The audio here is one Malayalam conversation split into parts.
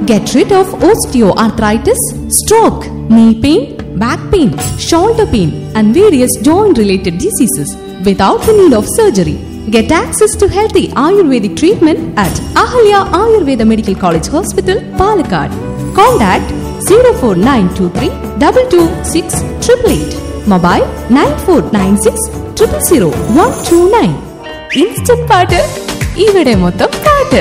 Get rid of osteoarthritis, stroke, knee pain, back pain, shoulder pain, and various joint related diseases without the need of surgery. Get access to healthy Ayurvedic treatment at Ahalya Ayurveda Medical College Hospital, Palakkad. Contact 04923 226 888. Mobile 9496 000 129. Instant പാട്ട് ഇവിടെ മൊത്തം പാട്ട്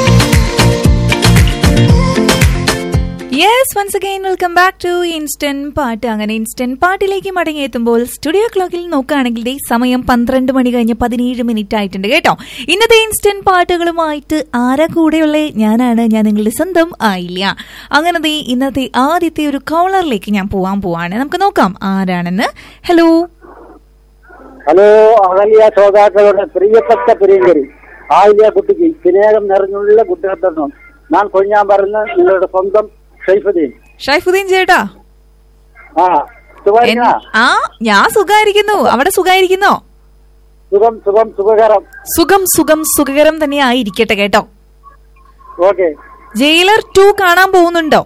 yes once again welcome back to instant പാട്ട് അങ്ങനെ ഇൻസ്റ്റന്റ് പാട്ടിലേക്ക് മടങ്ങിയെത്തുമ്പോൾ സ്റ്റുഡിയോ ക്ലോക്കിൽ നോക്കുകയാണെങ്കിൽ ദേ സമയം പന്ത്രണ്ട് മണി കഴിഞ്ഞ് പതിനേഴ് മിനിറ്റ് ആയിട്ടുണ്ട് കേട്ടോ ഇന്നത്തെ ഇൻസ്റ്റന്റ് പാട്ടുകളുമായിട്ട് ആരാ കൂടെയുള്ള ഞാനാണ് ഞാൻ നിങ്ങളുടെ സ്വന്തം ആയില്ല അങ്ങനെ ദേ ഇന്നത്തെ ആദ്യത്തെ ഒരു കോളറിലേക്ക് ഞാൻ പോവാൻ പോവാണ് നമുക്ക് നോക്കാം ആരാണെന്ന് ഹലോ ഹലോ അകലിയ ശ്രോതാക്കളുടെ പ്രിയപ്പെട്ട പ്രിയങ്കരി ആയില്യ കുട്ടിക്ക് സ്നേഹം നിറഞ്ഞുള്ള കുട്ടികൾക്കും ഞാൻ കൊഞ്ഞാൻ പറയുന്ന നിങ്ങളുടെ സ്വന്തം ഷൈഫുദ്ദീൻ ഷൈഫുദ്ദീൻ ചേട്ടാ ആ സുഖം എൻ- ആ ഞാൻ സുഖായിരിക്കുന്നു അവിടെ സുഖായിരിക്കുന്നോ സുഖം സുഖം സുഖകരം സുഖം സുഖം സുഖകരം തന്നെ ആയിരിക്കട്ടെ കേട്ടോ ഓക്കെ ജയിലർ ടു കാണാൻ പോകുന്നുണ്ടോ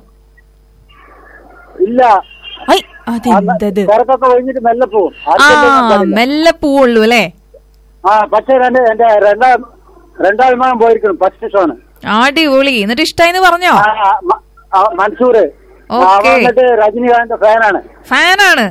ഇല്ല ഐ അതെന്തത് തിരക്കൊക്കെ കഴിഞ്ഞിട്ട് മെല്ലെ പോവും ആ അർജന്റീന കളിയില്ല. മെല്ലെ പോവുള്ളൂ അല്ലേ ആ പക്ഷേ രണ്ട് എന്റെ രണ്ടാം രണ്ടാം വിമാനം പോയിരിക്കണം ഫസ്റ്റ് ഷോണ് അടിപൊളി എന്നിട്ട് ഇഷ്ടായിന്ന് പറഞ്ഞോ ആ, ആ, മ- ആ, മൻസൂർ ഓക്കേ. അവൻ എന്നിട്ട് രജനികാന്ത് ഫാനാണ് ഫാനാണ്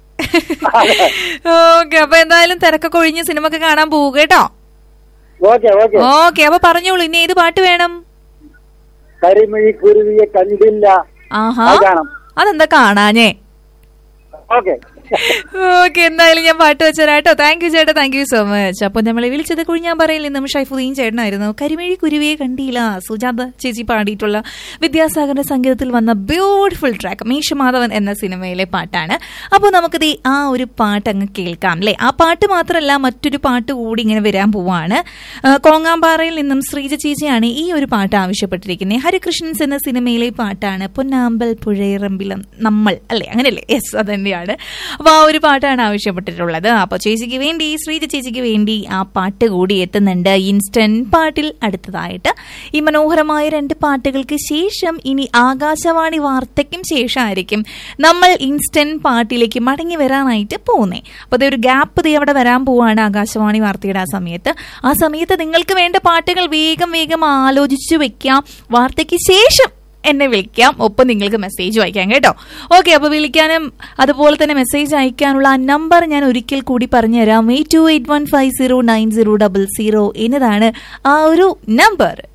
ഓക്കെ അപ്പൊ എന്തായാലും തിരക്കൊക്കെ ഒഴിഞ്ഞ് സിനിമ ഒക്കെ കാണാൻ പോവുക കേട്ടോ ഓക്കെ ഓക്കെ ഓക്കെ അപ്പൊ പറഞ്ഞോളൂ ഇനി ഏത് പാട്ട് വേണം കരിമിഴി കുരുവിയെ കണ്ടില്ല ആഹാ അത് കാണാം അതെന്താ കാണാഞ്ഞേ ഓക്കെ ഓക്കെ എന്തായാലും ഞാൻ പാട്ട് വെച്ചരാട്ടോ താങ്ക് യു ചേട്ടാ താങ്ക് യു സോ മച്ച് അപ്പൊ നമ്മളെ വിളിച്ചത് കുഴിഞ്ഞാൻ പറയിൽ നിന്നും ഷൈഫുദ്ദീൻ ചേട്ടനായിരുന്നു കരിമിഴി കുരുവിയെ കണ്ടില്ല സുജാത ചേച്ചി പാടിയിട്ടുള്ള വിദ്യാസാഗറിന്റെ സംഗീതത്തിൽ വന്ന ബ്യൂട്ടിഫുൾ ട്രാക്ക് മീശമാധവൻ എന്ന സിനിമയിലെ പാട്ടാണ് അപ്പോൾ നമുക്കിത് ആ ഒരു പാട്ട് അങ്ങ് കേൾക്കാം അല്ലേ ആ പാട്ട് മാത്രമല്ല മറ്റൊരു പാട്ട് കൂടി ഇങ്ങനെ വരാൻ പോവാണ് ആ, കോങ്ങാമ്പാറയിൽ നിന്നും ശ്രീജ ചേച്ചിയാണ് ഈ ഒരു പാട്ട് ആവശ്യപ്പെട്ടിരിക്കുന്നത് ഹരികൃഷ്ണൻസ് എന്ന സിനിമയിലെ പാട്ടാണ് പൊന്നാമ്പൽ പുഴയിറമ്പിലം നമ്മൾ അല്ലേ അങ്ങനെയല്ലേ യെസ് അത് തന്നെയാണ് അപ്പൊ ആ ഒരു പാട്ടാണ് ആവശ്യപ്പെട്ടിട്ടുള്ളത് അപ്പൊ ചേച്ചിക്ക് വേണ്ടി ശ്രീജ ചേച്ചിക്ക് വേണ്ടി ആ പാട്ട് കൂടി എത്തുന്നുണ്ട് ഇൻസ്റ്റന്റ് പാട്ടിൽ അടുത്തതായിട്ട് ഈ മനോഹരമായ രണ്ട് പാട്ടുകൾക്ക് ശേഷം ഇനി ആകാശവാണി വാർത്തയ്ക്കും ശേഷമായിരിക്കും നമ്മൾ ഇൻസ്റ്റന്റ് പാട്ടിലേക്ക് മടങ്ങി വരാനായിട്ട് പോകുന്നേ അപ്പൊ അതൊരു ഗ്യാപ്പ് ദേ അവിടെ വരാൻ പോവാണ് ആകാശവാണി വാർത്തയുടെ ആ സമയത്ത് ആ സമയത്ത് നിങ്ങൾക്ക് വേണ്ട പാട്ടുകൾ വേഗം വേഗം ആലോചിച്ചു വെക്കാം വാർത്തയ്ക്ക് ശേഷം എന്നെ വിളിക്കാം ഒപ്പം നിങ്ങൾക്ക് മെസ്സേജ് അയക്കാം കേട്ടോ ഓക്കെ അപ്പൊ വിളിക്കാനും അതുപോലെ തന്നെ മെസ്സേജ് അയക്കാനുള്ള ആ നമ്പർ ഞാൻ ഒരിക്കൽ കൂടി പറഞ്ഞുതരാം eight two eight one five zero nine zero double zero എന്നതാണ് ആ ഒരു നമ്പർ